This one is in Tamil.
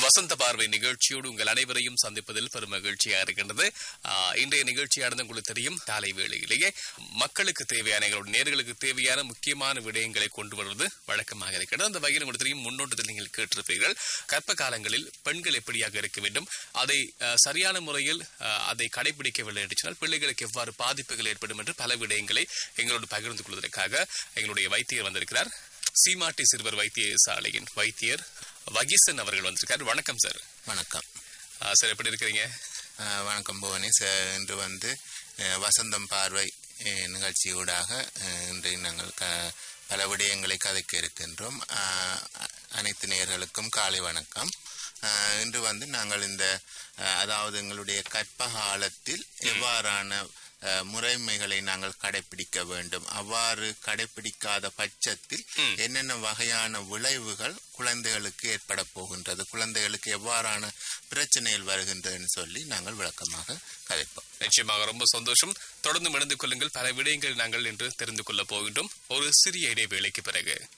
வசந்த பார்வை நிகழ்ச்சியோடு உங்கள் அனைவரையும் சந்திப்பதில் பெரும் மகிழ்ச்சியா இருக்கின்றது ஆஹ், இன்றைய நிகழ்ச்சியானது உங்களுக்கு தெரியும் காலை வேளையிலேயே மக்களுக்கு தேவையான எங்களுடைய நேர்களுக்கு தேவையான முக்கியமான விடயங்களை கொண்டு வருவது வழக்கமாக இருக்கிறது அந்த வகையில் உங்களுக்கு தெரியும் முன்னோட்டத்தில் நீங்கள் கேட்டிருப்பீர்கள் கற்ப காலங்களில் பெண்கள் எப்படியாக இருக்க வேண்டும் அதை ஆஹ், சரியான முறையில் ஆஹ், அதை கடைபிடிக்கவில்லை என்று சொன்னால் பிள்ளைகளுக்கு எவ்வாறு பாதிப்புகள் ஏற்படும் என்று பல விடயங்களை எங்களோடு பகிர்ந்து கொள்வதற்காக எங்களுடைய வைத்தியர் வந்திருக்கிறார் சீமாட்டி சிறுவர் வைத்தியசாலையின் வைத்தியர் வகிசன் அவர்கள் வந்திருக்கார் வணக்கம் சார் வணக்கம் ஆ, சார் எப்படி இருக்கிறீங்க அஹ் வணக்கம் புவனி சார் இன்று வந்து அஹ், வசந்தம் பார்வை அஹ், நிகழ்ச்சியூடாக அஹ், இன்று நாங்கள் க பல விடயங்களை கதைக்க இருக்கின்றோம் அஹ், அ- அனைத்து நேயர்களுக்கும் காலை வணக்கம் அஹ், இன்று வந்து நாங்கள் இந்த அஹ், அதாவது எங்களுடைய கற்ப காலத்தில் எவ்வாறான அஹ், முறைமைகளை நாங்கள் கடைபிடிக்க வேண்டும் அவ்வாறு கடைபிடிக்காத பட்சத்தில் என்னென்ன வகையான விளைவுகள் குழந்தைகளுக்கு ஏற்பட போகின்றது குழந்தைகளுக்கு எவ்வாறான பிரச்சனைகள் வருகின்றதுன்னு சொல்லி நாங்கள் விளக்கமாக கதைப்போம் நிச்சயமாக ரொம்ப சந்தோஷம் தொடர்ந்து இணைந்து கொள்ளுங்கள் பல விடயங்கள் நாங்கள் இன்று தெரிந்து கொள்ள போகின்றோம் ஒரு சிறிய இடைவேளைக்கு பிறகு